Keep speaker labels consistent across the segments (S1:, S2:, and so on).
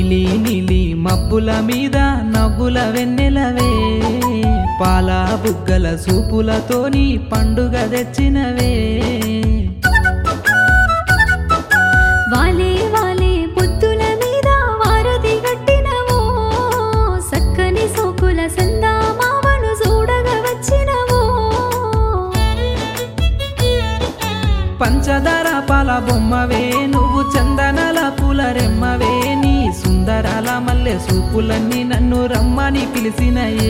S1: నీలి నీలి మబ్బుల మీద నవ్వుల వెన్నెలవే పాల బుగ్గల సూపులతోని పండుగ తెచ్చినవే
S2: వాలే వాలే పొత్తుల మీద వారధి గట్టినవో సక్కని సోకుల సందామావను చూడగా వచ్చినవో
S1: పంచదార పాల బొమ్మవే నువ్వు చందనాల పూల రెమ్మవే నీ సుందరాల మల్లె సూపులన్నీ నన్ను రమ్మని పిలిచినయే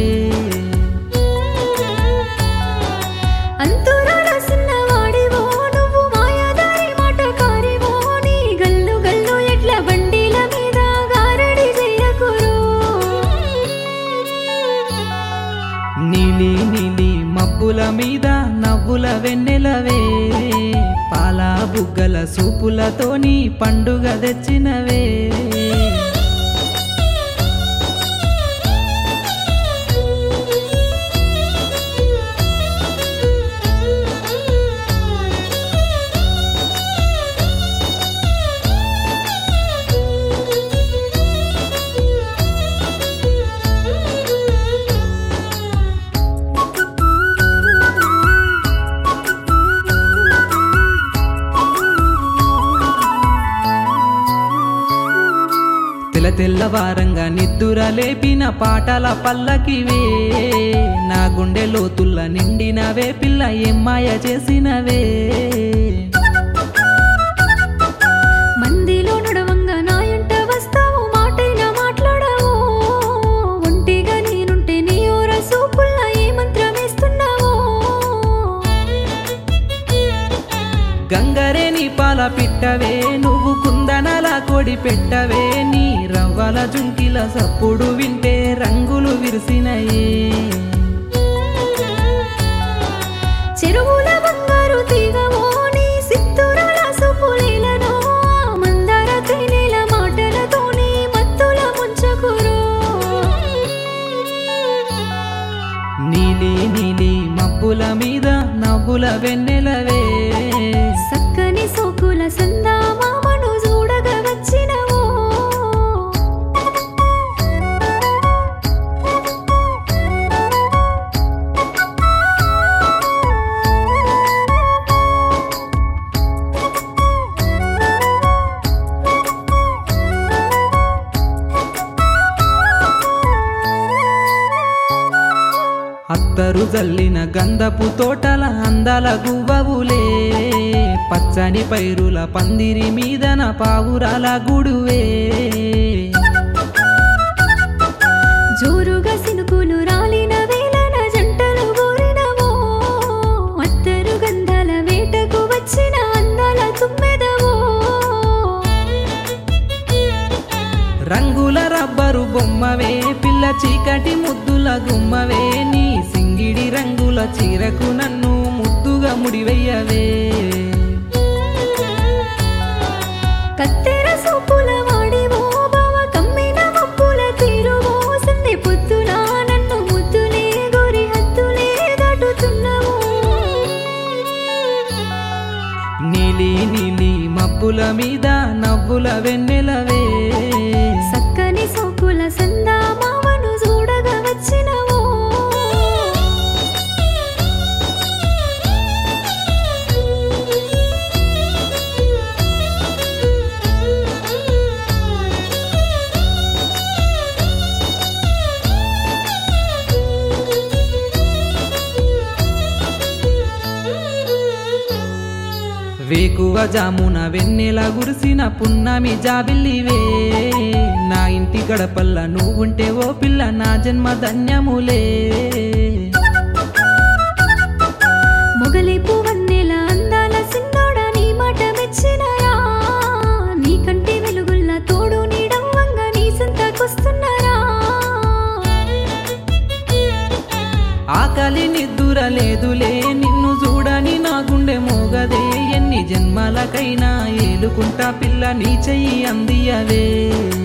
S2: అంతురాల సిన్నవాడివో నువ్వు మాయాదారి మాటకారివో నీ గల్లు గల్లు ఎట్ల బండిల మీద గారడి చేయకురు
S1: నీలి నీలి మబ్బుల మీద నవ్వుల వెన్నెలవే పాల బుగ్గల సూపులతోని పండుగ తెచ్చినవే తెల్ల తెల్లవారంగా నిద్దుర లేపిన పాటల పల్లకివే నా గుండె లోతుల్ల నిండినవే పిల్ల ఏం మాయ చేసినవే
S2: మందిలో నడవంగా నా ఎంట వస్తావు మాటైనా మాట్లాడవు ఒంటిగా నేనుంటే నీ ఊర సూపుల్లా ఏ మంత్రమేస్తున్నావో
S1: గంగరేని పాల పిట్టవే నువ్వు కుందనల కొడి పెట్టవే నీ రవ్వల జుంకిల సప్పుడు వింటే రంగులు విరిసినయే
S2: చెరువుల బంగారు తీగవో నీ సిత్తురాల సూపులీలను మందార తేనెల మాటలతోనే మత్తుల ముంచకురు
S1: నీలి నీలి మబ్బుల మీద నవ్వుల వెన్నెలవే
S2: సక్కని సోకుల సందామామను చూడగా వచ్చినవో
S1: అత్తరు జల్లిన గంధపు తోటల అందాల గువ్వవులే పచ్చని పైరుల పందిరి మీదన పావురాల గుడువే
S2: జోరుగా సినుకులు రాలిన వేళన జంటలు గోరినవో అత్తరు గంధాల వేటకు వచ్చిన అందాల తుమ్మెదవో
S1: రంగుల రబ్బరు బొమ్మవే పిల్ల చీకటి ముద్దుల గుమ్మవే నీ సింగిడి రంగుల చీరకు నన్ను ముద్దుగా ముడివెయ్యవే
S2: కత్తెర సూపుల వాడివో బావ కమ్మిన మబ్బుల తీరువో సంధి పొద్దున నన్ను ముద్దులే గోరి హద్దులే దాటుతున్నావు
S1: నీలి నీలి మబ్బుల మీద నవ్వుల వెన్నెలవే
S2: సక్కని సోకుల సందామావను చూడగా వచ్చినవో
S1: వేకువ జామున వెన్నెల గురిసిన పున్నమి జాబిల్లివే నా ఇంటి గడపల్ల నువ్వుంటే ఓ పిల్ల నా జన్మ ధన్యములే
S2: మొగలి పువ్వన్నెల అందాల సిన్నోడ నీ మాట మెచ్చినరా నీ కంటి వెలుగుల్ల తోడు నీడవ్వంగా నీ సంతకొస్తున్నారా
S1: ఆకలి నిద్దుర లేదులే నిన్ను చూడని నా గుండె మోగదే ఎన్ని జన్మలకైనా ఏలుకుంటా పిల్ల నీ చెయ్యి అందియవే